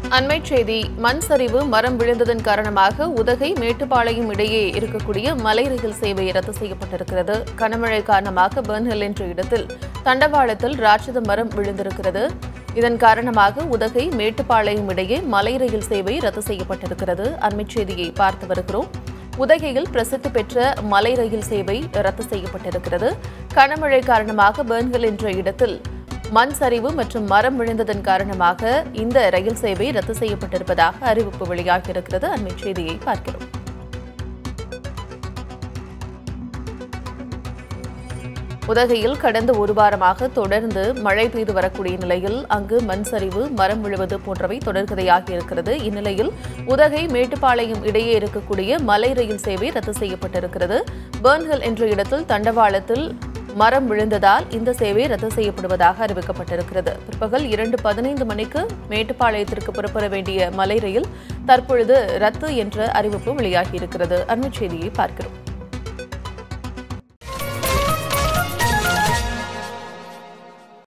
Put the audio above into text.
அண்மைச் செய்தி மண் சரிவு மரம் விழுந்ததன் காரணமாக உதகை மேட்டுப்பாளையம் இடையே இருக்கக்கூடிய மலை ரயில் சேவை ரத்து செய்யப்பட்டிருக்கிறது கனமழை காரணமாக பெர்ன்ஹில் என்ற இடத்தில் தண்டவாளத்தில் ராட்சத மரம் விழுந்திருக்கிறது இதன் காரணமாக உதகை மேட்டுப்பாளையம் இடையே மலை ரயில் சேவை ரத்து செய்யப்பட்டிருக்கிறது அண்மைச் செய்தியை பார்த்து வருகிறோம் உதகையில் பிரசித்தி பெற்ற மலை ரயில் சேவை ரத்து செய்யப்பட்டிருக்கிறது கனமழை காரணமாக பெர்ன்ஹில் என்ற இடத்தில் மண் சரிவு மற்றும் மரம் விழுந்ததன் காரணமாக இந்த ரயில் சேவை ரத்து செய்யப்பட்டிருப்பதாக அறிவிப்பு வெளியாகியிருக்கிறது அண்மை செய்தியை பார்க்கிறோம் உதகையில் கடந்த ஒரு வாரமாக தொடர்ந்து மழை பெய்து வரக்கூடிய நிலையில் அங்கு மண் சரிவு மரம் விழுவது போன்றவை தொடர்கதையாக இருக்கிறது இந்நிலையில் உதகை மேட்டுப்பாளையம் இடையே இருக்கக்கூடிய மலை ரயில் சேவை ரத்து செய்யப்பட்டிருக்கிறது பெர்ன்ஹில் என்ற இடத்தில் தண்டவாளத்தில் மரம் விழுந்ததால் இந்த சேவை ரத்து செய்யப்படுவதாக அறிவிக்கப்பட்டிருக்கிறது பிற்பகல் இரண்டு பதினைந்து மணிக்கு மேட்டுப்பாளையத்திற்கு புறப்பட வேண்டிய மலை ரயில் தற்பொழுது ரத்து என்ற அறிவிப்பு வெளியாகியிருக்கிறது அண்மைச் செய்தியை பார்க்கிறோம்